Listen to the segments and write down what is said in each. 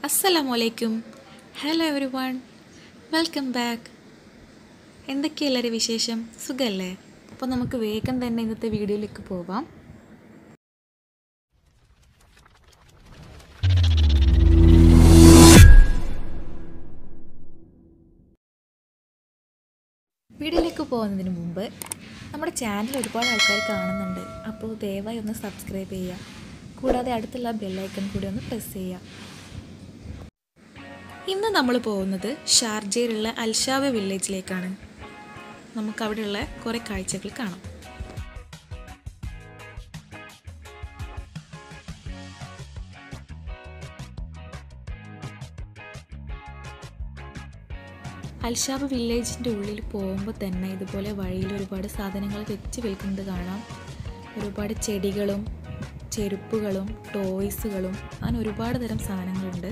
അസ്സലാമലൈക്കും hello everyone welcome back എന്തൊക്കെയാ എല്ലാവരും വിശേഷം സുഖമല്ലേ അപ്പോൾ നമുക്ക് വേഗം തന്നെ ഇന്നത്തെ വീഡിയോയിലേക്ക് പോവാം വീഡിയോയിലേക്ക് പോകുന്നതിന് മുമ്പ് നമ്മുടെ ചാനൽ ഒരുപാട് ആൾക്കാർ കാണുന്നുണ്ട് അപ്പോൾ ദയവായി ഒന്ന് സബ്സ്ക്രൈബ് ചെയ്യുക കൂടാതെ അടുത്തുള്ള ബെല്ലൈക്കൺ കൂടി ഒന്ന് പ്രസ് ചെയ്യുക ഇന്ന് നമ്മൾ പോകുന്നത് ഷാർജയിലുള്ള അൽഷാവ വില്ലേജിലേക്കാണ് നമുക്ക് അവിടെയുള്ള കുറേ കാഴ്ചകൾ കാണാം അൽഷാബ് വില്ലേജിൻ്റെ ഉള്ളിൽ പോകുമ്പോൾ തന്നെ ഇതുപോലെ വഴിയിൽ ഒരുപാട് സാധനങ്ങൾ വെച്ച് വിൽക്കുന്നത് കാണാം ഒരുപാട് ചെടികളും ചെരുപ്പുകളും ടോയ്സുകളും അങ്ങനെ ഒരുപാട് തരം സാധനങ്ങളുണ്ട്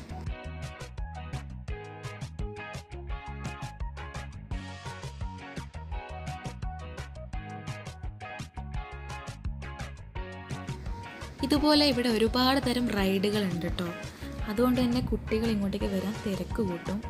ഇതുപോലെ ഇവിടെ ഒരുപാട് തരം റൈഡുകൾ ഉണ്ട് കേട്ടോ അതുകൊണ്ട് തന്നെ കുട്ടികൾ ഇങ്ങോട്ടേക്ക് വരാൻ തിരക്ക് കൂട്ടും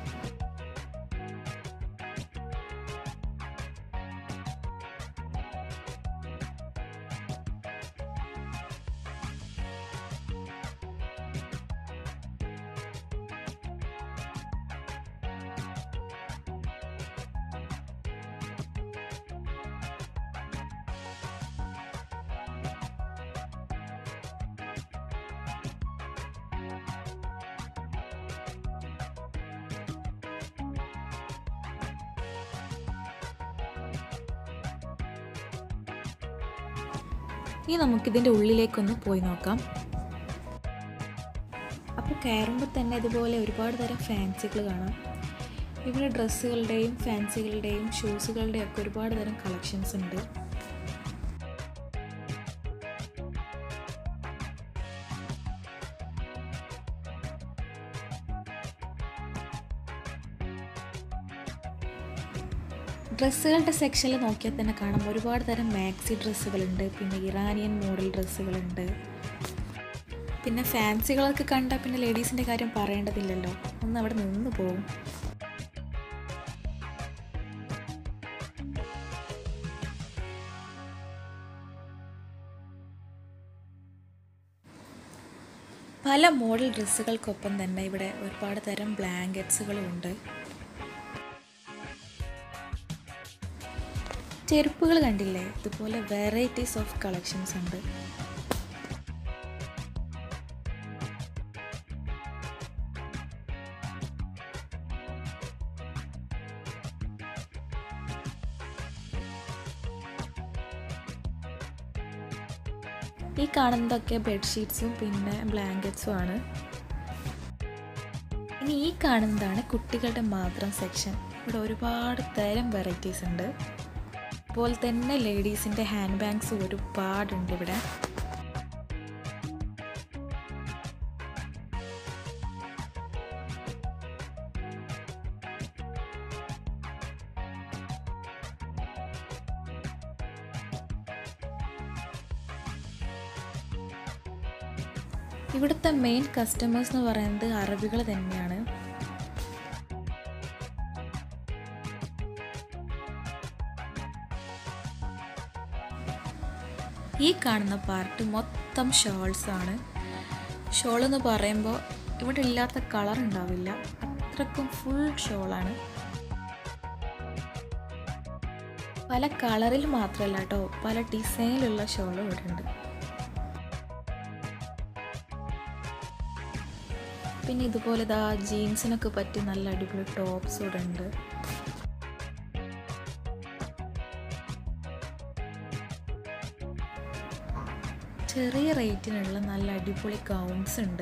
ഇനി നമുക്കിതിൻ്റെ ഉള്ളിലേക്കൊന്ന് പോയി നോക്കാം അപ്പോൾ കയറുമ്പോൾ തന്നെ ഇതുപോലെ ഒരുപാട് തരം ഫാൻസികൾ കാണാം ഇവിടെ ഡ്രസ്സുകളുടെയും ഫാൻസികളുടെയും ഷൂസുകളുടെയും ഒക്കെ ഒരുപാട് തരം കളക്ഷൻസ് ഉണ്ട് ഡ്രസ്സുകളുടെ സെക്ഷനിൽ നോക്കിയാൽ തന്നെ കാണാം ഒരുപാട് തരം മാക്സി ഡ്രസ്സുകളുണ്ട് പിന്നെ ഇറാനിയൻ മോഡൽ ഡ്രസ്സുകളുണ്ട് പിന്നെ ഫാൻസികളൊക്കെ കണ്ടാൽ പിന്നെ ലേഡീസിൻ്റെ കാര്യം പറയേണ്ടതില്ലല്ലോ ഒന്ന് അവിടെ നിന്ന് പോകും പല മോഡൽ ഡ്രസ്സുകൾക്കൊപ്പം തന്നെ ഇവിടെ ഒരുപാട് തരം ബ്ലാങ്കറ്റ്സുകളും ഉണ്ട് ചെരുപ്പുകൾ കണ്ടില്ലേ ഇതുപോലെ വെറൈറ്റീസ് ഓഫ് കളക്ഷൻസ് ഉണ്ട് ഈ കാണുന്നതൊക്കെ ബെഡ്ഷീറ്റ്സും പിന്നെ ബ്ലാങ്കറ്റ്സും ആണ് ഇനി ഈ കാണുന്നതാണ് കുട്ടികളുടെ മാത്രം സെക്ഷൻ ഇവിടെ ഒരുപാട് തരം വെറൈറ്റീസ് ഉണ്ട് അതുപോലെ തന്നെ ലേഡീസിൻ്റെ ഹാൻഡ് ബാഗ്സ് ഒരുപാടുണ്ട് ഇവിടെ ഇവിടുത്തെ മെയിൻ കസ്റ്റമേഴ്സ് എന്ന് പറയുന്നത് അറബികൾ തന്നെയാണ് ഈ കാണുന്ന പാർട്ട് മൊത്തം ഷോൾസ് ആണ് ഷോൾ എന്ന് പറയുമ്പോൾ ഇവിടെ ഇല്ലാത്ത കളർ ഉണ്ടാവില്ല അത്രക്കും ഫുൾ ഷോളാണ് പല കളറിൽ മാത്രമല്ല കേട്ടോ പല ഡിസൈനിലുള്ള ഷോളും ഇവിടെ ഉണ്ട് പിന്നെ ഇതുപോലെ ഇതാ ജീൻസിനൊക്കെ പറ്റി നല്ല അടിപൊളി ടോപ്സ് ഇവിടെ ഉണ്ട് ചെറിയ റേറ്റിനുള്ള നല്ല അടിപൊളി ഗൗൺസ് ഉണ്ട്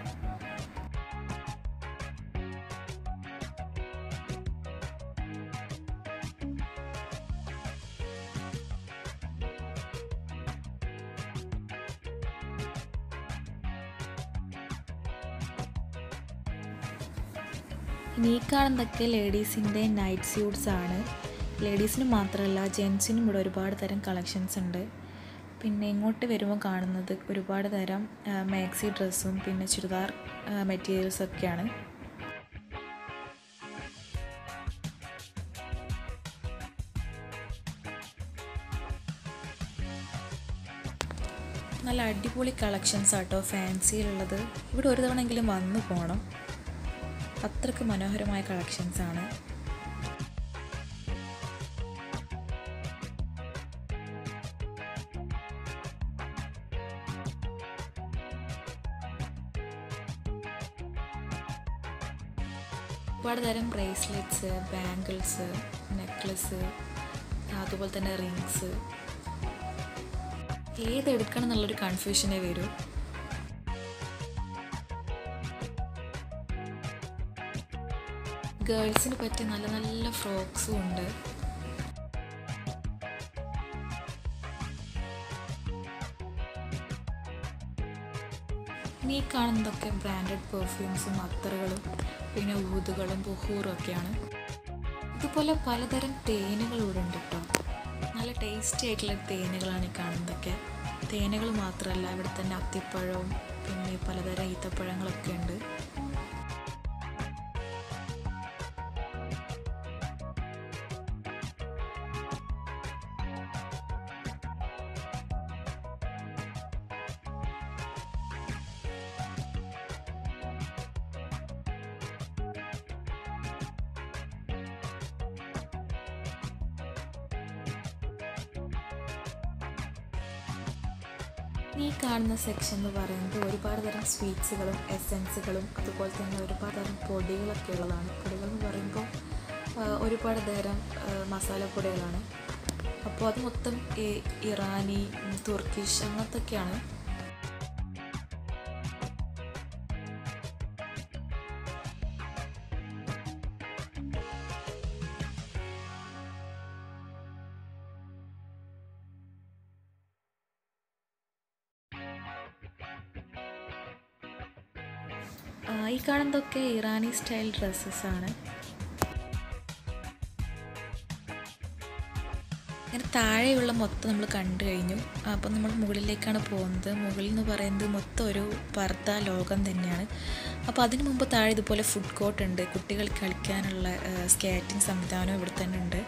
ഇനി ഈ കാണുന്നതൊക്കെ ലേഡീസിൻ്റെ നൈറ്റ് സ്യൂട്ട്സ് ആണ് ലേഡീസിന് മാത്രമല്ല ജെൻസിനും ഇവിടെ ഒരുപാട് തരം കളക്ഷൻസ് ഉണ്ട് പിന്നെ ഇങ്ങോട്ട് വരുമ്പോൾ കാണുന്നത് ഒരുപാട് തരം മാക്സി ഡ്രസ്സും പിന്നെ ചുരിദാർ മെറ്റീരിയൽസൊക്കെയാണ് നല്ല അടിപൊളി കളക്ഷൻസ് ആട്ടോ ഫാൻസിയിലുള്ളത് ഇവിടെ ഒരു തവണയെങ്കിലും വന്നു പോകണം അത്രയ്ക്ക് മനോഹരമായ കളക്ഷൻസ് ആണ് ഒരുപാട് തരം ബ്രേസ്ലെറ്റ്സ് ബാംഗിൾസ് നെക്ലസ് അതുപോലെ തന്നെ റിങ്സ് ഏതെടുക്കണം എന്നുള്ളൊരു കൺഫ്യൂഷനേ വരൂ ഗേൾസിന് പറ്റിയ നല്ല നല്ല ഫ്രോക്സും ഉണ്ട് ഇനി ഈ കാണുന്നതൊക്കെ ബ്രാൻഡഡ് പെർഫ്യൂംസും അത്തറുകളും പിന്നെ ഊതുകളും ബുഹൂറും ഒക്കെയാണ് ഇതുപോലെ പലതരം തേനുകൾ ഇവിടെ ഉണ്ട് കേട്ടോ നല്ല ടേസ്റ്റി ആയിട്ടുള്ള തേനുകളാണ് ഈ കാണുന്നതൊക്കെ തേനുകൾ മാത്രമല്ല ഇവിടെ തന്നെ അത്തിപ്പഴവും പിന്നെ പലതരം ഈത്തപ്പഴങ്ങളൊക്കെ ഉണ്ട് ഈ കാണുന്ന സെക്ഷൻ എന്ന് പറയുന്നത് ഒരുപാട് തരം സ്വീറ്റ്സുകളും എസെൻസുകളും അതുപോലെ തന്നെ ഒരുപാട് തരം പൊടികളൊക്കെ ഉള്ളതാണ് പൊടികൾ എന്ന് പറയുമ്പോൾ ആ, ഒരുപാട് തരം ആ, മസാലപ്പൊടികളാണ് അപ്പോൾ അത് മൊത്തം ഈ- ഇറാനി ഉം, തുർക്കിഷ് അങ്ങനത്തൊക്കെയാണ് ആ, ഈ കാണുന്നതൊക്കെ ഇറാനി സ്റ്റൈൽ ഡ്രസ്സസ് ആണ് ഇങ്ങനെ താഴെയുള്ള മൊത്തം നമ്മൾ കണ്ടു കഴിഞ്ഞു അപ്പം നമ്മൾ മുകളിലേക്കാണ് പോകുന്നത് മുകളിൽ എന്ന് പറയുന്നത് മൊത്തം ഒരു പർദ്ദ ലോകം തന്നെയാണ് അപ്പോൾ അതിന് മുമ്പ് താഴെ ഇതുപോലെ ഫുഡ് കോർട്ട് ഉണ്ട് കുട്ടികൾ കളിക്കാനുള്ള സ്കേറ്റിംഗ് സംവിധാനം ഇവിടെ തന്നെ ഉണ്ട്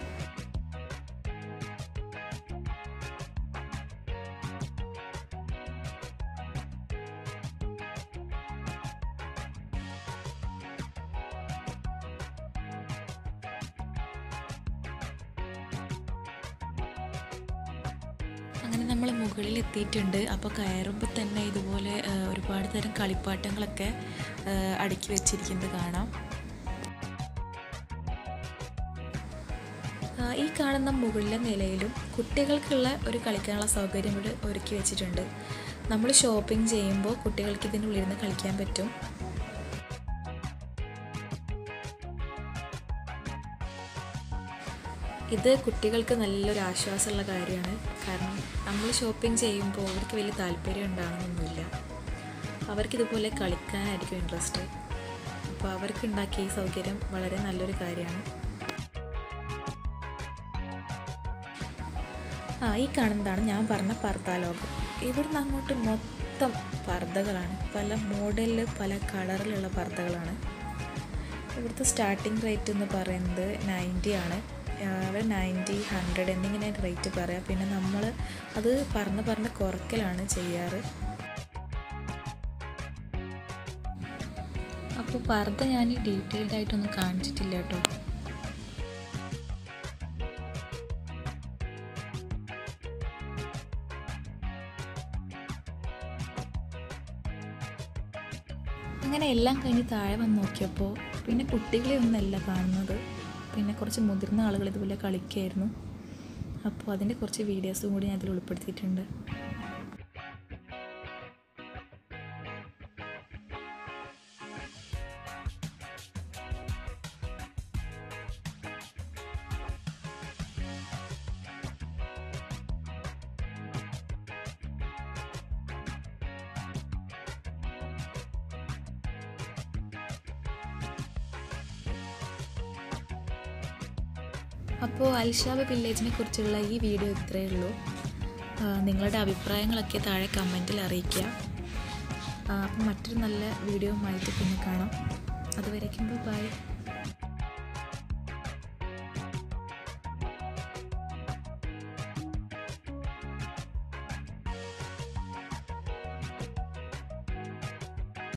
അങ്ങനെ നമ്മൾ മുകളിൽ എത്തിയിട്ടുണ്ട് അപ്പോൾ കയറുമ്പോൾ തന്നെ ഇതുപോലെ ആ, ഒരുപാട് തരം കളിപ്പാട്ടങ്ങളൊക്കെ ആ, അടുക്കി വെച്ചിരിക്കുന്നത് കാണാം ആ, ഈ കാണുന്ന മുകളിലെ നിലയിലും കുട്ടികൾക്കുള്ള ഒരു കളിക്കാനുള്ള സൗകര്യം ഇവിടെ ഒരുക്കി വെച്ചിട്ടുണ്ട് നമ്മൾ ഷോപ്പിംഗ് ചെയ്യുമ്പോൾ കുട്ടികൾക്ക് ഇതിനുള്ളിൽ ഇരുന്ന് കളിക്കാൻ പറ്റും ഇത് കുട്ടികൾക്ക് നല്ലൊരു ആശ്വാസമുള്ള കാര്യമാണ് കാരണം നമ്മൾ ഷോപ്പിംഗ് ചെയ്യുമ്പോൾ അവർക്ക് വലിയ താല്പര്യം ഉണ്ടാകണമെന്നൊന്നുമില്ല അവർക്കിതുപോലെ കളിക്കാനായിരിക്കും ഇൻട്രസ്റ്റ് അപ്പോൾ അവർക്ക് ഉണ്ടാക്കിയ ഈ സൗകര്യം വളരെ നല്ലൊരു കാര്യമാണ് ആ ഈ കാണുന്നതാണ് ഞാൻ പറഞ്ഞ പർദ്ദാലോകം ഇവിടുന്ന് അങ്ങോട്ട് മൊത്തം പർദ്ദകളാണ് പല മോഡലിൽ പല കളറിലുള്ള പർദ്ദകളാണ് ഇവിടുത്തെ സ്റ്റാർട്ടിംഗ് റേറ്റ് എന്ന് പറയുന്നത് നയൻറ്റി ആണ് അവർ നയൻറ്റി ഹൺഡ്രഡ് എന്നിങ്ങനെ റേറ്റ് പറയാം പിന്നെ നമ്മൾ അത് പറഞ്ഞ് പറഞ്ഞ് കുറയ്ക്കലാണ് ചെയ്യാറ് അപ്പോൾ പർദ്ദ ഞാൻ ഡീറ്റെയിൽഡ് ആയിട്ടൊന്നും കാണിച്ചിട്ടില്ല കേട്ടോ അങ്ങനെ എല്ലാം കഴിഞ്ഞ് താഴെ വന്ന് നോക്കിയപ്പോൾ പിന്നെ കുട്ടികളെ ഒന്നല്ല കാണുന്നത് പിന്നെ കുറച്ച് മുതിർന്ന ആളുകൾ ഇതുപോലെ കളിക്കായിരുന്നു അപ്പോൾ അതിൻ്റെ കുറച്ച് വീഡിയോസും കൂടി ഞാൻ ഇതിൽ ഉൾപ്പെടുത്തിയിട്ടുണ്ട് അപ്പോൾ അൽഷാബ് വില്ലേജിനെ കുറിച്ചുള്ള ഈ വീഡിയോ ഇത്രയേ ഉള്ളൂ ആ, നിങ്ങളുടെ അഭിപ്രായങ്ങളൊക്കെ താഴെ കമൻറ്റിൽ അറിയിക്കുക ആ, അപ്പം മറ്റൊരു നല്ല വീഡിയോ ആയിട്ട് പിന്നെ കാണാം അതുവരേക്കും ബൈ